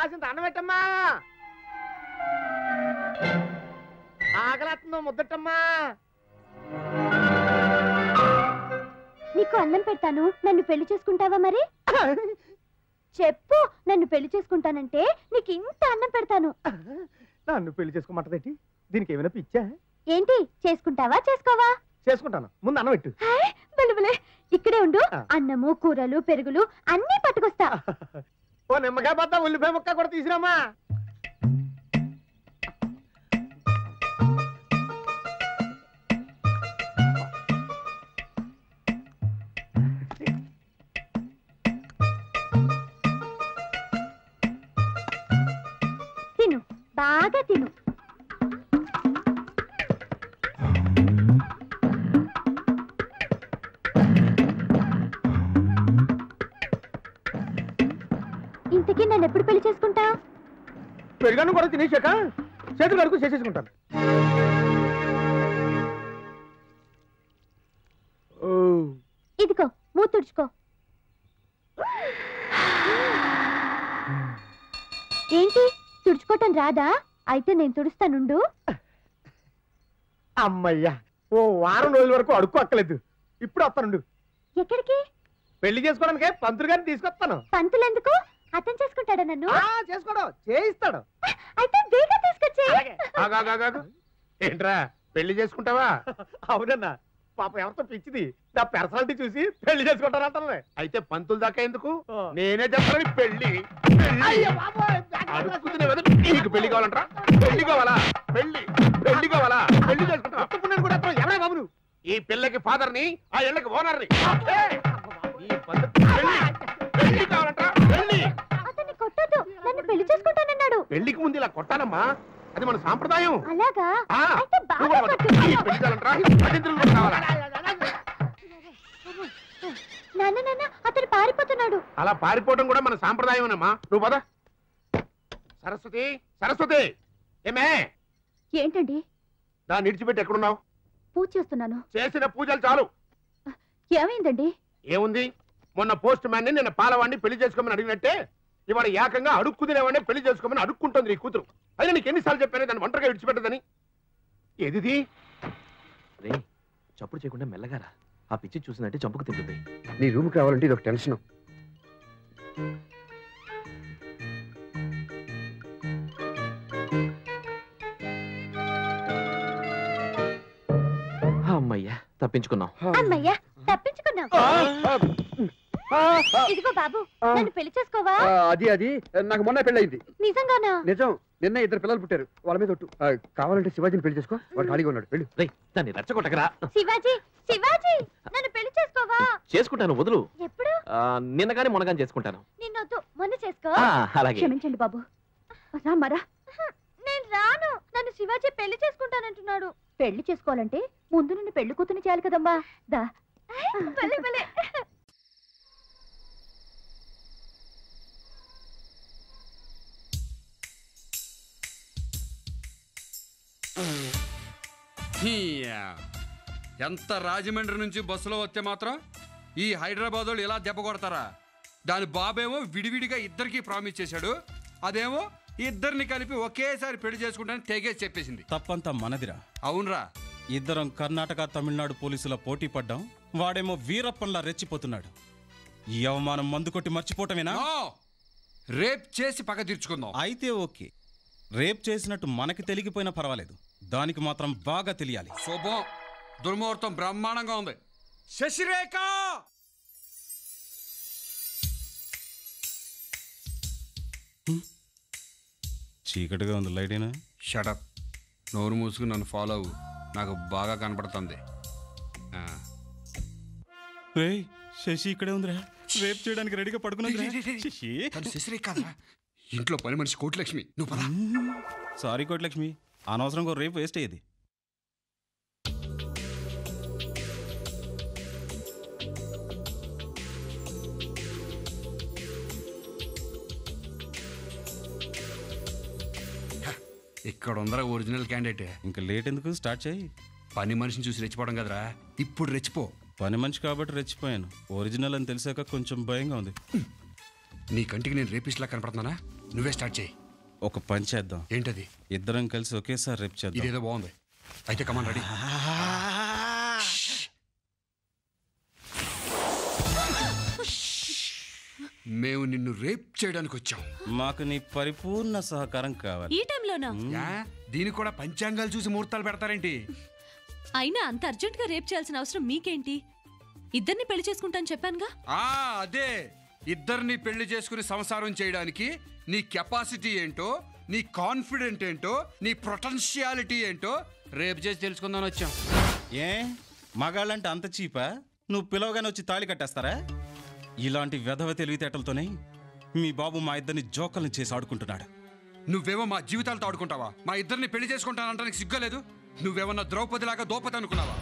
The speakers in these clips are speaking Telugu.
కాసిన దండం పెట్టమ్మా ఆకలేస్తుందో ముద్దటమ్మా నీకు అన్నం పెడతాను నన్ను పెళ్లి చేసుకుంటావా మరి చెప్పు నన్ను పెళ్లి చేసుకుంటానంటే నీకు ఇంత అన్నం పెడతాను నన్ను పెళ్లి చేసుకోమంటదేంటి దీనికి ఏమైనా పిచ్చా ఏంటి చేసుకుంటావా చేసుకోవా చేసుకుంటాను ముందు అన్నం పెట్టు హాయ్, బలుబులే ఇక్కడే ఉండు ఆ. అన్నము కూరలు పెరుగులు అన్నీ పట్టుకొస్తా ఓ నిమ్మకాయ బద్ద ఉల్లిపాయ ముక్క కూడా తీసిరామా తిను బాగా తిను ఇంతకీ నన్ను ఎప్పుడు పెళ్లి చేసుకుంటా పెరిగాను కూడా తినేసాక చేతులు కడుకు చేసేసుకుంటాను ఓ ఇదిగో మూత తుడుచుకో ఏంటి తుడుచుకోవటం రాదా అయితే నేను తుడుస్తానుండు అమ్మయ్యా ఓ వారం రోజుల వరకు అడుక్కు అక్కలేదు ఇప్పుడు వస్తానుండు ఎక్కడికి పెళ్లి చేసుకోవడానికే పంతులు గారిని తీసుకొస్తాను పంతులెందుకు అర్థం చేసుకుంటాడా నన్ను ఆ, చేసుకోడు చేయిస్తాడు అయితే బేగా తీసుకొచ్చే ఆగాగాగాగు. ఏంట్రా పెళ్లి చేసుకుంటావా అవునన్నా పాప ఎవరితో పిచ్చిది నా పర్సనాలిటీ చూసి పెళ్లి చేసుకుంటారంటే అయితే పంతులు దాకా ఎందుకు నేనే చెప్తాను పెళ్లి పెళ్లి. అడుక్కుతున్న వెధవ, నీకు పెళ్లి కావాలంటరా పెళ్లి కావాలా పెళ్లి పెళ్లి కావాలా పెళ్లి చేసుకుంటావా కూడా ఎవరే బాబు నువ్వు? ఈ పిల్లకి ఫాదర్ ని ఆ ఇళ్ళకి ఓనర్ ని ఈ పద్ధతి పెళ్లి పెళ్లి కావాలంటరా పెళ్లి అతన్ని కొట్టొద్దు నన్ను పెళ్లి చేసుకుంటానన్నాడు పెళ్లికి ముందు ఇలా కొట్టాలమ్మా అది మన సాంప్రదాయం అలాగా ఆ, అయితే నువ్వు బాగా కూడా కొట్టు. కొట్టు. ఈ పెళ్లి కావాలంటరా అతిథులు కూడా కావాలా నాన్న నాన్న అతను పారిపోతున్నాడు అలా పారిపోవడం కూడా మన సాంప్రదాయమేనమ్మా నువ్వు పద సరస్వతి సరస్వతి ఏమే ఏంటండి దాన్ని విడిచిపెట్టి ఎక్కడున్నావు పూజ చేస్తున్నాను చేసిన పూజలు చాలు ఏమైందండి ఏముంది మొన్న పోస్ట్ మ్యాన్ ని నిన్న పాలవాడిని పెళ్లి చేసుకోమని అడిగినట్టే ఇవాళ ఏకంగా అడుక్కు తినేవాడిని పెళ్లి చేసుకోమని అడుక్కుంటుంది నీ కూతురు అయినా నీకు ఎన్నిసార్లు చెప్పాను దాన్ని ఒంటరిగా విడిచిపెట్టదని ఏదిది రే చప్పుడు చేయకుండా మెల్లగారా ఆ పిచ్చి చూసినట్టే చంపుకు తింటుంది నీ రూమ్కి రావాలంటే ఇది ఒక టెన్షన్ అమ్మయ్యా తప్పించుకున్నాం అమ్మయ్యా తప్పించుకున్నావు ఇదిగో బాబు నన్ను పెళ్లి చేసుకోవా ఆ, అది అది నాకు మొన్న పెళ్ళయింది నిజంగానా నిజం నిన్న ఇద్దరు పిల్లలు పుట్టారు వాళ్ళ మీద ఒట్టు ఆ, కావాలంటే శివాజీని పెళ్లి చేసుకో వాడు ఖాళీగా ఉన్నాడు వెళ్ళు రే దాన్ని రెచ్చగొట్టకరా శివాజీ శివాజీ నన్ను పెళ్లి చేసుకోవా చేసుకుంటాను వదులు ఎప్పుడు ఆ, నిన్న కానీ మొన్నగాని చేసుకుంటాను నిన్నొద్దు మొన్న చేసుకో ఆ, అలాగే క్షమించండి బాబు రామరా నేను రాను నన్ను శివాజీ పెళ్లి చేసుకుంటానంటున్నాడు పెళ్లి చేసుకోవాలంటే ముందు నిన్ను పెళ్లి కూతుని చేయాలి కదమ్మా దా భలే భలే హీయా. ఎంత రాజమండ్రి నుంచి బస్సులో వస్తే మాత్రం ఈ హైదరాబాద్ వాళ్ళు ఇలా దెబ్బ కొడతారా దాని బాబేమో విడివిడిగా ఇద్దరికి ప్రామిస్ చేశాడు అదేమో ఇద్దరిని కలిపి ఒకేసారి పెళ్లి చేసుకుంటానని తెగేసి చెప్పేసింది తప్పంతా మనదిరా అవునరా ఇద్దరం కర్ణాటక తమిళనాడు పోలీసుల పోటీ పడ్డాం వాడేమో వీరప్పన్లా రెచ్చిపోతున్నాడు ఈ అవమానం మందు కొట్టి మర్చిపోవటమేనా నో! రేప్ చేసి పగ తీర్చుకుందాం అయితే ఓకే రేప్ చేసినట్టు మనకి తెలిగిపోయినా పర్వాలేదు దానికి మాత్రం బాగా తెలియాలి శుభం దుర్ముహూర్తం బ్రహ్మాండంగా ఉంది శశిరేఖ చీకటిగా ఉంది లైటేనా షడప్ నోరు మూసుకుని నన్ను ఫాలో అవ్వు నాకు బాగా కనపడుతుంది ఆ. రేయ్ శశి ఇక్కడే ఉందిరా రేప్ చేయడానికి రెడీగా పడుకున్నది రేయ్, రేయ్, రేయ్. శశి తను శశిరేఖ కాదురా. ఇంట్లో పని మనిషి కోటిలక్ష్మి నువ్వు పద సారీ కోట్లక్ష్మి అనవసరంగా రేపు వేస్ట్ అయ్యేది ఇక్కడ ఉందరా ఒరిజినల్ క్యాండిడేట్ ఇంకా లేట్ ఎందుకు స్టార్ట్ చేయి పని మనిషిని చూసి రెచ్చిపోవడం కదరా ఇప్పుడు రెచ్చిపో పని మనిషి కాబట్టి రెచ్చిపోయాను ఒరిజినల్ అని తెలిసాక కొంచెం భయంగా ఉంది నీ కంటికి నేను రేపిస్ట్లా కనపడుతున్నానా నువ్వే స్టార్ట్ చేయి ఒక పని చేద్దాం ఏంటది ఇద్దరం కలిసి ఒకేసారి రేపు చేద్దాం ఇదేదో బాగుంది అయితే కమాన్ రెడీ మేము నిన్ను రేప్ చేయడానికి వచ్చాం మాకు నీ పరిపూర్ణ సహకారం కావాలి ఈ టైంలోనా యా దీనికి కూడా పంచాంగాలు చూసి ముహూర్తాలు పెడతారేంటి అయినా అంత అర్జెంట్ గా రేప్ చేయాల్సిన అవసరం మీకేంటి ఇద్దరిని పెళ్లి చేసుకుంటాను చెప్పానుగా ఆ అదే ఇద్దరిని పెళ్లి చేసుకుని సంసారం చేయడానికి నీ కెపాసిటీ ఏంటో నీ కాన్ఫిడెంట్ ఏంటో నీ పొటెన్షియాలిటీ ఏంటో రేపు చేసి తెలుసుకుందామని వచ్చాం ఏ మగాళ్ళంటే అంత చీపా నువ్వు పిలవగానే వచ్చి తాళి కట్టేస్తారా ఇలాంటి వెధవ తెలివితేటలతోనే మీ బాబు మా ఇద్దరిని జోకల్ని చేసి ఆడుకుంటున్నాడు నువ్వేమో మా జీవితాలతో ఆడుకుంటావా మా ఇద్దరిని పెళ్లి చేసుకుంటానంటానికి సిగ్గలేదు నువ్వేమన్నా ద్రౌపదిలాగా దోపతి అనుకున్నావా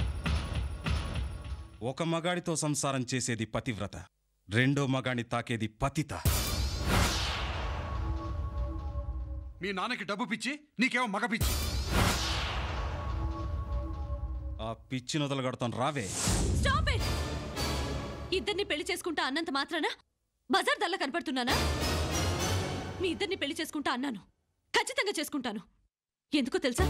ఒక మగాడితో సంసారం చేసేది పతివ్రత రెండో మగాడిని తాకేది పతిత మీ నాన్నకి డబ్బు పిచ్చి నీకేమో మగ పిచ్చి ఆ పిచ్చి నొదలగడతాను రావే స్టాప్ ఇట్ ఇద్దరిని పెళ్లి చేసుకుంటా అన్నంత మాత్రాన బజార్ దల్లా కనపడుతున్నానా మీ ఇద్దరిని పెళ్లి చేసుకుంటా అన్నాను ఖచ్చితంగా చేసుకుంటాను ఎందుకో తెలుసా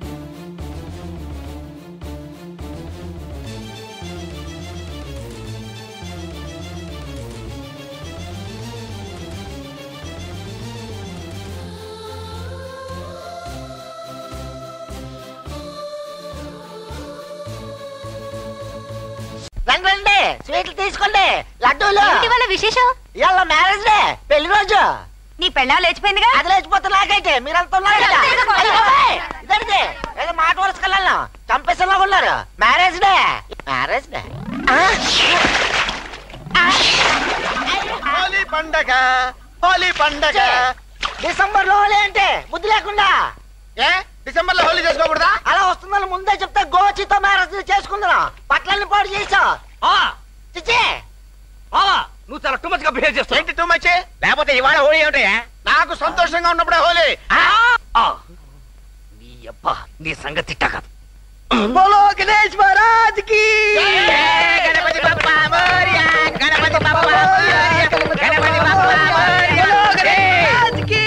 రండి రండి స్వీట్లు తీసుకోండి లడ్డూలు వాళ్ళ విశేషం ఇవాళ మ్యారేజ్ డే పెళ్లి రోజు నీ పెళ్ళాం లేచిపోయిందిగా అది లేచిపోతే నాకైతే మీరంతా ఉన్నారు కదా ఏదో గొడవ. అయ్య బాబోయ్, ఇదేంటిది? ఏదో మాట వరుసకెళ్ళాను చంపేసేలా ఉన్నారు marriage day marriage day Holi పండగ హోలీ పండగ డిసెంబర్ లో హోలీ అంటే బుద్ధి లేకుండా ఏ డిసెంబర్ లో హోలీ చేసుకోకూడదా అలా వస్తుందని ముందే చెప్తే గోచితో మ్యారేజ్ చేసుకుందాం పట్లని పాడు చేసావు చిచ్చి నువ్వు చాలా టూ మచ్ గా బిహేవ్ చేస్తావు ఏంటి టూ మచ్ లేకపోతే ఇవాళ హోలీ ఏమిటయా నాకు సంతోషంగా ఉన్నప్పుడే హోలీ నీ అబ్బా నీ సంగతి తిట్టక బోలో గణేష్ మహారాజ్ కి గణపతి బప్పా మోరియా గణపతి బప్పా మోరియా గణపతి బప్పా మోరియా గణేష్ కి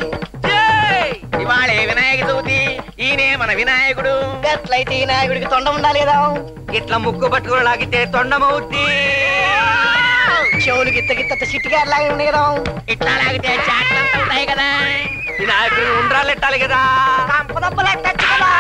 ఇవాళ వినాయక చవితి ఈయనే మన వినాయకుడు ఎట్లయితే ఈ నాయకుడికి తొండ ఉండాలి కదా ఇట్లా ముక్కు పట్టుకుని లాగితే తొండమవుద్ది చెవులు గిత్త గిత్త సిట్టిగా లాగే ఉంది కదా ఇట్లా లాగితే చాట్లంతా ఉంటాయి కదా వినాయకుడు ఉండ్రాలు ఎట్టాలి కదా కంపదప్పలెట్టచ్చు కదా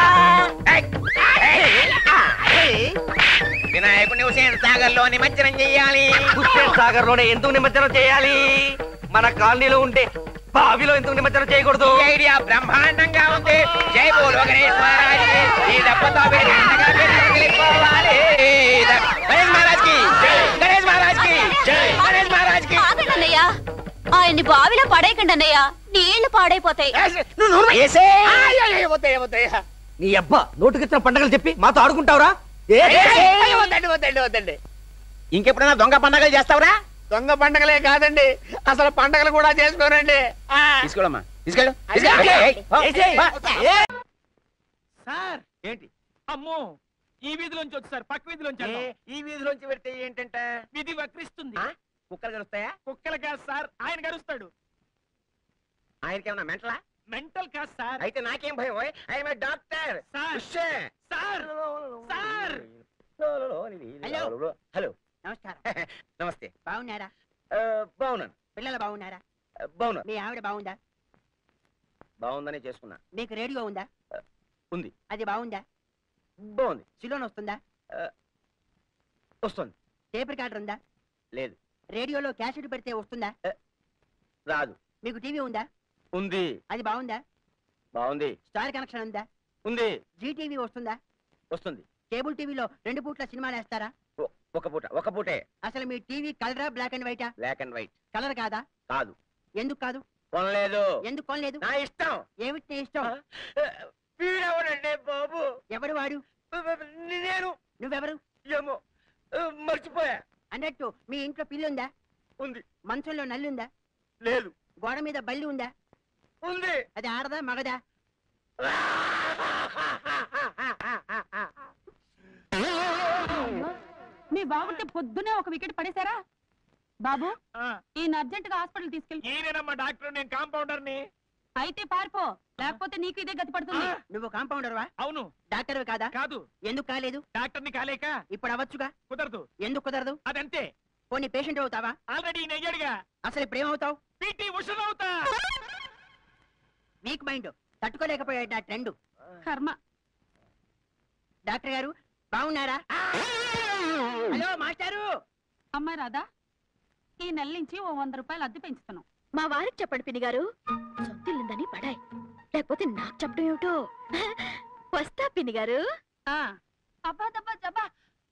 వినాయకుడిని హుసేన్ సాగర్ లో నిమజ్జనం చేయాలి హుసేన్ సాగర్ లోనే ఎందుకు నిమజ్జనం చేయాలి మన కాలనీలో ఉండే బావిలో ఎందుకు నిమజ్జనం చేయకూడదు ఐడియా బ్రహ్మాండంగా ఉంది జై బోలో గణేష్ మహారాజ్ కి. ఈ దెబ్బతో మీరు ఎంతగా మీరు తగిలిపోవాలి. గణేష్ మహారాజ్ కి గణేష్ మహారాజ్ కి గణేష్ మహారాజ్ కి ఆగండి అన్నయ్య ఆయన్ని బావిలో పడేయకండి అన్నయ్య నీళ్లు పాడైపోతాయి ఏసే వద్దే వద్దే నీ అబ్బా నోటుకిచ్చిన పండగలు చెప్పి మాతో ఆడుకుంటావురా వద్దండి వద్దండి వద్దండి ఇంకెప్పుడైనా దొంగ పండగలు చేస్తావురా దొంగ పండగలే కాదండి అసలు పండగలు కూడా చేసుకోనండి తీసుకోడమ్మా తీసుకెళ్ళు సార్ ఏంటి అమ్మో ఈ వీధిలోంచి వచ్చి సార్ పక్క వీధిలోంచి ఏ, వెళ్దాం. ఈ వీధిలోంచి పెడితే ఏంటంట వీధి వక్రిస్తుంది ఆ? కుక్కలు కలుస్తాయా కుక్కలు కాదు సార్ ఆయన గరుస్తాడు ఆయనకేమన్నా మెంటలా మెంటల్ కాదు సార్ అయితే నాకేం భయం I'm doctor sir sir sir hello. Hello నమస్కారం నమస్తే బాగున్నారా ఆ, బాగున్నాను పిల్లలు బాగున్నారా ఆ, బాగున్నాను మీ ఆవిడ బాగుందా బాగుందనే చేసుకున్నా మీకు రేడియో ఉందా ఉంది అది బాగుందా బాగుంది సిలోన్ వస్తుందా వస్తుంది టేప్ రికార్డర్ ఉందా లేదు రేడియోలో క్యాసెట్ పెడితే వస్తుందా రాదు మీకు టీవీ ఉందా ఉంది అది బాగుందా బాగుంది స్టార్ కనెక్షన్ ఉందా ఉంది జీ టీవీ వస్తుందా వస్తుంది కేబుల్ టీవీలో రెండు పూట్ల సినిమాలు వేస్తారా ఒ- ఒక పూట ఒక పూటే అసలు మీ టీవీ కలరా బ్లాక్ అండ్ వైటా బ్లాక్ అండ్ వైట్ కలర్ కాదా కాదు ఎందుకు కాదు కొనలేదు ఎందుకు కొనలేదు నా ఇష్టం ఏమిటి నీ ఇష్టం వీడెవడండి బాబు ఎవడు వాడు నేను నువ్వెవరు ఏమో మర్చిపోయా అన్నట్టు మీ ఇంట్లో పిల్లి ఉందా ఉంది మంచంలో నల్లి ఉందా లేదు గోడ మీద బల్లి ఉందా ఉంది అది ఆడదా మగదా మీ బాగుంటే పొద్దునే ఒక వికెట్ పడేశారా బాబు ఆ, ఈయన అర్జెంట్ గా హాస్పిటల్ తీసుకెళ్ళి ఈయనేనమ్మా డాక్టర్ నేను కాంపౌండర్ ని అయితే పారిపో లేకపోతే నీకు ఇదే గతి పడుతుంది నువ్వు కాంపౌండర్ వా అవును డాక్టర్ కాదా కాదు ఎందుకు కాలేదు డాక్టర్ ని కాలేక ఇప్పుడు అవ్వచ్చుగా కుదరదు ఎందుకు కుదరదు అదంతే పోనీ పేషెంట్ అవుతావా ఆల్రెడీ నెయ్యాడుగా అసలు ఇప్పుడు ఏమవుతావు పీటీ ఉషను అవుతా వీక్ మైండ్ తట్టుకోలేకపోయాడు నా ట్రెండ్ కర్మ డాక్టర్ గారు బాగున్నారా హలో మాస్టారు అమ్మాయి రాదా ఈ నెల నుంచి ఓ వంద రూపాయలు అద్దె పెంచుతున్నాం మా వారికి చెప్పండి పిన్ని గారు సొంతిల్లుందని పడాయి లేకపోతే నాకు చెప్పడం ఏమిటో వస్తా పిన్ని గారు ఆ, అబ్బా దబ్బా జబ్బా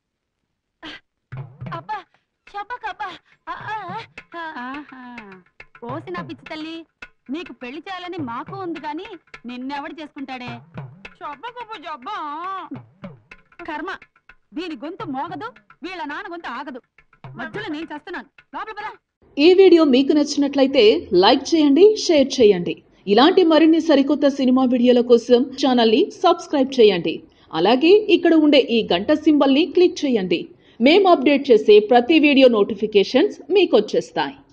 అబ్బా షబ్బకబ్బా ఆ, ఆ, ఆ. ఆహా. ఓసి నా పిచ్చి తల్లి నీకు పెళ్లి చేయాలని మాకు ఉంది గాని నిన్నెవడు చేసుకుంటాడే షబ్బకబ్బా జబ్బా కర్మ దీని గొంతు మోగదు వీళ్ళ నాన్న గొంతు ఆగదు మధ్యలో నేను చేస్తున్నాను లోపల పద ఈ వీడియో మీకు నచ్చినట్లయితే లైక్ చేయండి షేర్ చేయండి ఇలాంటి మరిన్ని సరికొత్త సినిమా వీడియోల కోసం ఛానల్ని సబ్స్క్రైబ్ చేయండి అలాగే ఇక్కడ ఉండే ఈ గంట సింబల్ని క్లిక్ చేయండి మేము అప్డేట్ చేసే ప్రతి వీడియో నోటిఫికేషన్స్ మీకు వచ్చేస్తాయి